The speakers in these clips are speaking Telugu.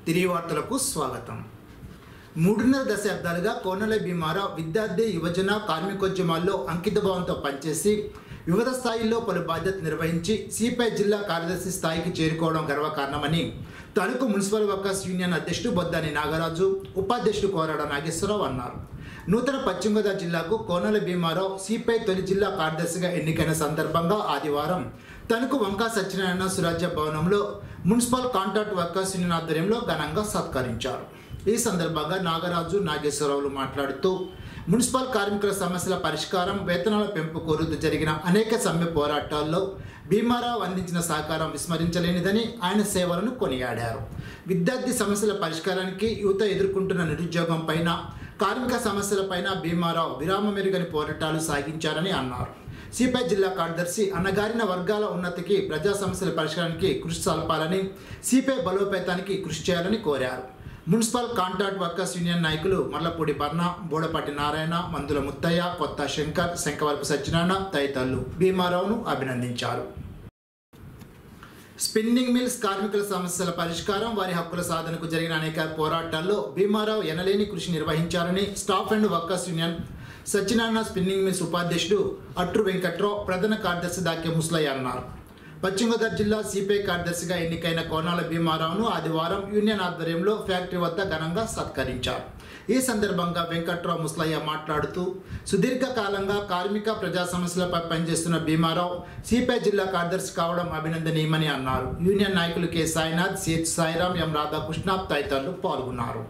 తిరిగి వార్తలకు స్వాగతం మూడున్నర దశాబ్దాలుగా కోనల భీమారావు విద్యార్థి యువజన కార్మికోద్యమాల్లో అంకితభావంతో పనిచేసి వివిధ స్థాయిల్లో పలు బాధ్యతలు నిర్వహించి సిపిఐ జిల్లా కార్యదర్శి స్థాయికి చేరుకోవడం గర్వకారణమని తణుకు మున్సిపల్ వర్కర్స్ యూనియన్ అధ్యక్షుడు బొద్దాని నాగరాజు ఉపాధ్యక్షుడు కోరాడ నాగేశ్వరరావు అన్నారు నూతన పశ్చిమ గోదావరి జిల్లాకు కోనల భీమారావు సిపిఐ తొలి జిల్లా కార్యదర్శిగా ఎన్నికైన సందర్భంగా ఆదివారం తణుకు వంకా సత్యనారాయణ సురాజ్య భవనంలో మున్సిపల్ కాంట్రాక్ట్ వర్కర్స్ యూనియన్ ఆధ్వర్యంలో ఘనంగా సత్కరించారు ఈ సందర్భంగా నాగరాజు నాగేశ్వరరావులు మాట్లాడుతూ మున్సిపల్ కార్మికుల సమస్యల పరిష్కారం వేతనాల పెంపు కోరుతూ జరిగిన అనేక సమ్మె పోరాటాల్లో భీమారావు అందించిన సహకారం విస్మరించలేనిదని ఆయన సేవలను కొనియాడారు విద్యార్థి సమస్యల పరిష్కారానికి యువత ఎదుర్కొంటున్న నిరుద్యోగం పైన కార్మిక సమస్యలపైన భీమారావు విరామ మెరుగని పోరాటాలు సాగించారని అన్నారు సిపిఐ జిల్లా కార్యదర్శి అన్నగారిన వర్గాల ఉన్నతికి ప్రజా సమస్యల పరిష్కారానికి కృషి సల్పాలని సిపిఐ బలోపేతానికి కృషి చేయాలని కోరారు మున్సిపల్ కాంట్రాక్ట్ వర్కర్స్ యూనియన్ నాయకులు మల్లపూడి బర్ణ బోడపాటి నారాయణ మందుల ముత్తయ్య కొత్త శంకర్ శంకవరపు సత్యనారాయణ తదితరులు భీమారావును అభినందించారు స్పిన్నింగ్ మిల్స్ కార్మికుల సమస్యల పరిష్కారం వారి హక్కుల సాధనకు జరిగిన అనేక పోరాటాల్లో భీమారావు ఎనలేని కృషి నిర్వహించారని staff and workers union Satyanarayana spinning mills ఉపాధ్యక్షుడు అట్రు వెంకట్రావు ప్రధాన కార్యదర్శి దాకే ముసలయ్య అన్నారు పశ్చిమ గోదావరి జిల్లా సిపిఐ కార్యదర్శిగా ఎన్నికైన కోనాల భీమారావును ఆదివారం యూనియన్ ఆధ్వర్యంలో ఫ్యాక్టరీ వద్ద ఘనంగా సత్కరించారు ఈ సందర్భంగా వెంకట్రావు ముసలయ్య మాట్లాడుతూ సుదీర్ఘకాలంగా కార్మిక ప్రజా సమస్యలపై పనిచేస్తున్న భీమారావు సిపిఐ జిల్లా కార్యదర్శి కావడం అభినందనీయమని అన్నారు యూనియన్ నాయకులు K Sainath CH Sairam M Radhakrishna తదితరులు పాల్గొన్నారు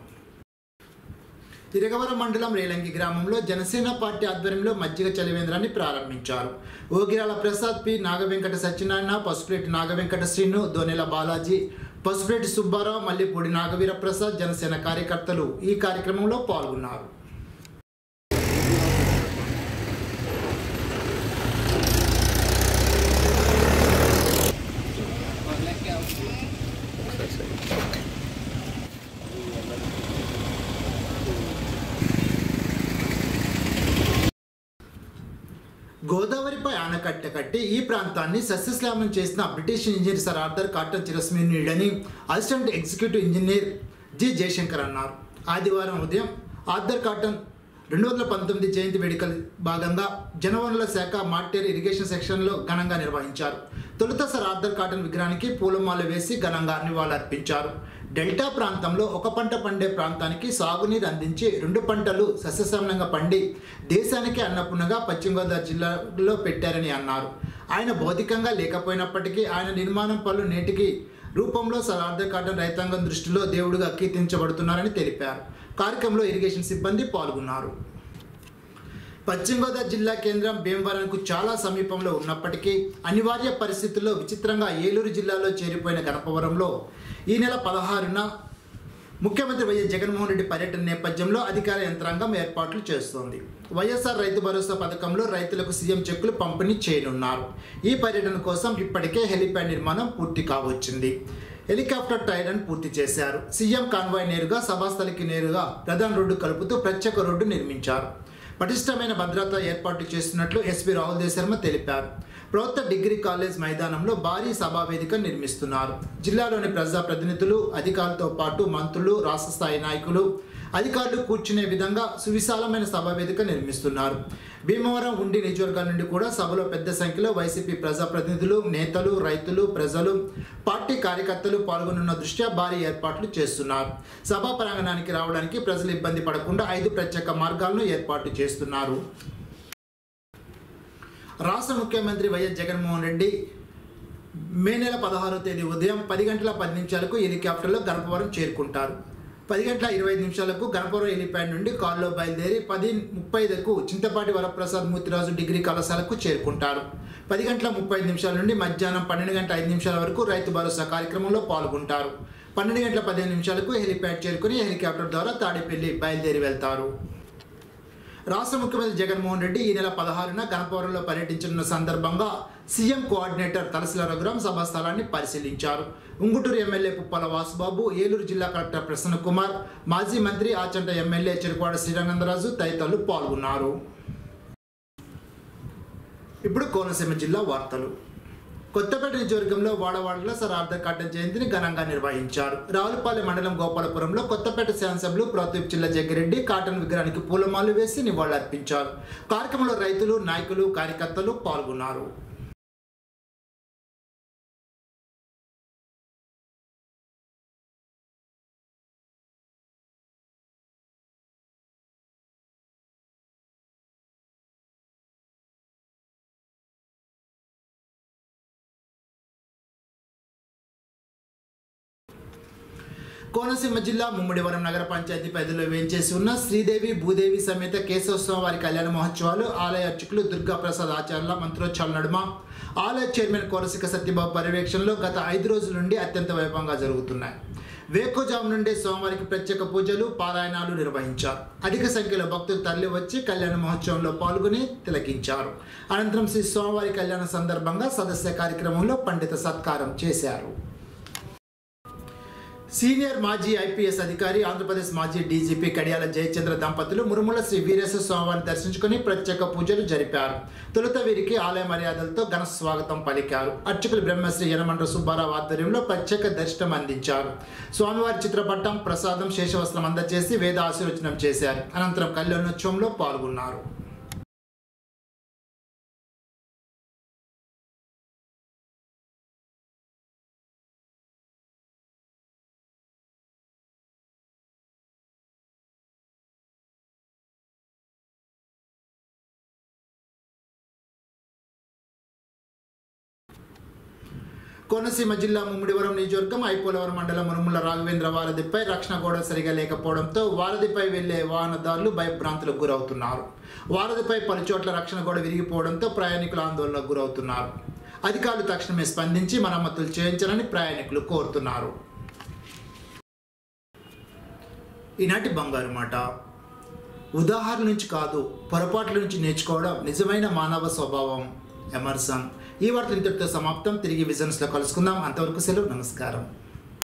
తిరగవరం మండలం రేలంగి గ్రామంలో జనసేన పార్టీ ఆధ్వర్యంలో మజ్జిగ చలివేంద్రాన్ని ప్రారంభించారు ఓగిరాల ప్రసాద్ పి నాగవెంకట సత్యనారాయణ పసుపులేటి నాగవెంకట శ్రీను దోనెల బాలాజీ పసుపులేటి సుబ్బారావు మల్లిపూడి నాగవీర ప్రసాద్ జనసేన కార్యకర్తలు ఈ కార్యక్రమంలో పాల్గొన్నారు గోదావరిపై ఆనకట్ట కట్టి ఈ ప్రాంతాన్ని సస్యశ్యామం చేసిన British engineer sir Arthur Cotton చిరస్మరణీయుడని assistant executive engineer G Jayashankar అన్నారు ఆదివారం ఉదయం ఆర్థర్ కాటన్ రెండు వందల పంతొమ్మిది జయంతి వేడుకల భాగంగా జనవనరుల శాఖ మార్టేర్ ఇరిగేషన్ సెక్షన్లో ఘనంగా నిర్వహించారు తొలుత సర్ ఆర్థర్ కాటన్ విగ్రహానికి పూలమాల వేసి ఘనంగా నివాళులర్పించారు డెల్టా ప్రాంతంలో ఒక పంట పండే ప్రాంతానికి సాగునీరు అందించి రెండు పంటలు సస్యశ్యామలంగా పండి దేశానికి అన్నపూర్ణగా పశ్చిమ గోదావరి జిల్లాలో పెట్టారని అన్నారు ఆయన భౌతికంగా లేకపోయినప్పటికీ ఆయన నిర్మాణం పనులు నేటికి రూపంలో సర్ ఆర్థర్ కాటన్ రైతాంగం దృష్టిలో దేవుడిగా కీర్తించబడుతున్నారని తెలిపారు కార్యక్రమంలో ఇరిగేషన్ సిబ్బంది పాల్గొన్నారు పశ్చిమ గోదావరి జిల్లా కేంద్రం భీమవరంకు చాలా సమీపంలో ఉన్నప్పటికీ అనివార్య పరిస్థితుల్లో విచిత్రంగా ఏలూరు జిల్లాలో చేరిపోయిన గణపవరంలో ఈ నెల పదహారున ముఖ్యమంత్రి వైఎస్ జగన్మోహన్ రెడ్డి పర్యటన నేపథ్యంలో అధికార యంత్రాంగం ఏర్పాట్లు చేస్తోంది వైఎస్ఆర్ రైతు భరోసా పథకంలో రైతులకు సీఎం చెక్కులు పంపిణీ చేయనున్నారు ఈ పర్యటన కోసం ఇప్పటికే హెలిప్యాడ్ నిర్మాణం పూర్తి కావచ్చింది హెలికాప్టర్ టైరన్ పూర్తి చేశారు సీఎం కాన్వాయ్ నేరుగా సభాస్థలికి నేరుగా ప్రధాన రోడ్డు కలుపుతూ ప్రత్యేక రోడ్డు నిర్మించారు పటిష్టమైన భద్రత ఏర్పాటు చేస్తున్నట్లు ఎస్పీ రాహుల్ దేశర్మ తెలిపారు ప్రభుత్వ డిగ్రీ కాలేజ్ మైదానంలో భారీ సభా వేదిక నిర్మిస్తున్నారు జిల్లాలోని ప్రజాప్రతినిధులు అధికారులతో పాటు మంత్రులు రాష్ట్ర స్థాయి నాయకులు అధికారులు కూర్చునే విధంగా సువిశాలమైన సభా వేదిక నిర్మిస్తున్నారు భీమవరం ఉండి నియోజకవర్గాల నుండి కూడా సభలో పెద్ద సంఖ్యలో వైసీపీ ప్రజాప్రతినిధులు నేతలు రైతులు ప్రజలు పార్టీ కార్యకర్తలు పాల్గొనున్న దృష్ట్యా భారీ ఏర్పాట్లు చేస్తున్నారు సభా ప్రాంగణానికి రావడానికి ప్రజలు ఇబ్బంది పడకుండా ఐదు ప్రత్యేక మార్గాలను ఏర్పాటు చేస్తున్నారు రాష్ట్ర ముఖ్యమంత్రి వైఎస్ జగన్మోహన్ రెడ్డి మే నెల పదహారో తేదీ ఉదయం పది గంటల పది నిమిషాలకు హెలికాప్టర్లో గణపవరం చేరుకుంటారు పది గంటల ఇరవై ఐదు నిమిషాలకు గణపవరం హెలిప్యాడ్ నుండి కారులో బయలుదేరి పది ముప్పై ఐదుకు చింతపాటి వరప్రసాద్ మూర్తిరాజు డిగ్రీ కళాశాలకు చేరుకుంటారు పది గంటల ముప్పై ఐదు నిమిషాల నుండి మధ్యాహ్నం పన్నెండు గంటల ఐదు నిమిషాల వరకు రైతు భరోసా కార్యక్రమంలో పాల్గొంటారు పన్నెండు గంటల పదిహేను నిమిషాలకు హెలిప్యాడ్ చేరుకుని హెలికాప్టర్ ద్వారా తాడేపల్లి బయలుదేరి వెళ్తారు రాష్ట్ర ముఖ్యమంత్రి జగన్మోహన్ రెడ్డి ఈ నెల పదహారున గణపవరంలో పర్యటించనున్న సందర్భంగా సీఎం కోఆర్డినేటర్ తలసిల రఘురాం సభా స్థలాన్ని పరిశీలించారు ఉంగుటూరు ఎమ్మెల్యే పుప్పల వాసుబాబు ఏలూరు జిల్లా కలెక్టర్ ప్రసన్న కుమార్ మాజీ మంత్రి ఆచంట ఎమ్మెల్యే చెరుకువాడ శ్రీరంగందరాజు తదితరులు పాల్గొన్నారు ఇప్పుడు కోనసీమ జిల్లా వార్తలు కొత్తపేట నియోజకవర్గంలో వాడవాడలో సర్ ఆర్థర్ కాటన్ జయంతిని ఘనంగా నిర్వహించారు రావులపాలెం మండలం గోపాలపురంలో కొత్తపేట శాసనసభ్యులు ప్రదీప్ చిల్ల జగ్గిరెడ్డి కాటన్ విగ్రహానికి పూలమాలు వేసి నివాళులర్పించారు కార్యక్రమంలో రైతులు నాయకులు కార్యకర్తలు పాల్గొన్నారు కోనసీమ జిల్లా ముమ్మడివరం నగర పంచాయతీ పరిధిలో వేంచేసి ఉన్న శ్రీదేవి భూదేవి సమేత కేశవస్వామి వారి కళ్యాణ మహోత్సవాలు ఆలయ అర్చకులు దుర్గా ప్రసాద్ ఆచార్యుల మంత్రోచ్చాల నడుమ ఆలయ చైర్మన్ కోరసిక సత్యబాబు పర్యవేక్షణలో గత ఐదు రోజుల నుండి అత్యంత వైభవంగా జరుగుతున్నాయి వేకోజాము నుండి సోమవారికి ప్రత్యేక పూజలు పారాయణాలు నిర్వహించారు అధిక సంఖ్యలో భక్తులు తరలి వచ్చి కళ్యాణ మహోత్సవంలో పాల్గొని తిలకించారు అనంతరం శ్రీ సోమవారి కళ్యాణ సందర్భంగా సదస్య కార్యక్రమంలో పండిత సత్కారం చేశారు సీనియర్ మాజీ ఐపీఎస్ అధికారి ఆంధ్రప్రదేశ్ మాజీ డీజీపీ కడియాల జయచంద్ర దంపతులు మురుముల శ్రీ వీరేశ్వర స్వామివారిని దర్శించుకుని ప్రత్యేక పూజలు జరిపారు తొలుత వీరికి ఆలయ మర్యాదలతో ఘన స్వాగతం పలికారు అర్చకులు బ్రహ్మశ్రీ యనమండ్ర సుబ్బారావు ఆధ్వర్యంలో ప్రత్యేక దర్శనం అందించారు స్వామివారి చిత్రపటం ప్రసాదం శేషవస్త్రం అందజేసి వేద ఆశీర్వచనం చేశారు అనంతరం కళ్యాణోత్సవంలో పాల్గొన్నారు కోనసీమ జిల్లా ముమ్మిడివరం నియోజకవర్గం ఐపోలవరం మండలం మురుముల రాఘవేంద్ర వారధిపై రక్షణ గోడ సరిగా లేకపోవడంతో వారధిపై వెళ్లే వాహనదారులు భయభ్రాంతులకు గురవుతున్నారు వారధిపై పలు చోట్ల రక్షణ గోడ విరిగిపోవడంతో ప్రయాణికులు ఆందోళనకు గురవుతున్నారు అధికారులు తక్షణమే స్పందించి మరమ్మతులు చేయించాలని ప్రయాణికులు కోరుతున్నారు ఈనాటి బంగారు మాట ఉదాహరణ నుంచి కాదు పొరపాట్ల నుంచి నేర్చుకోవడం నిజమైన మానవ స్వభావం ఎమర్సన్ ఈ వార్త ఇంతటితో సమాప్తం తిరిగి విజన్స్లో కలుసుకుందాం అంతవరకు సెలవు నమస్కారం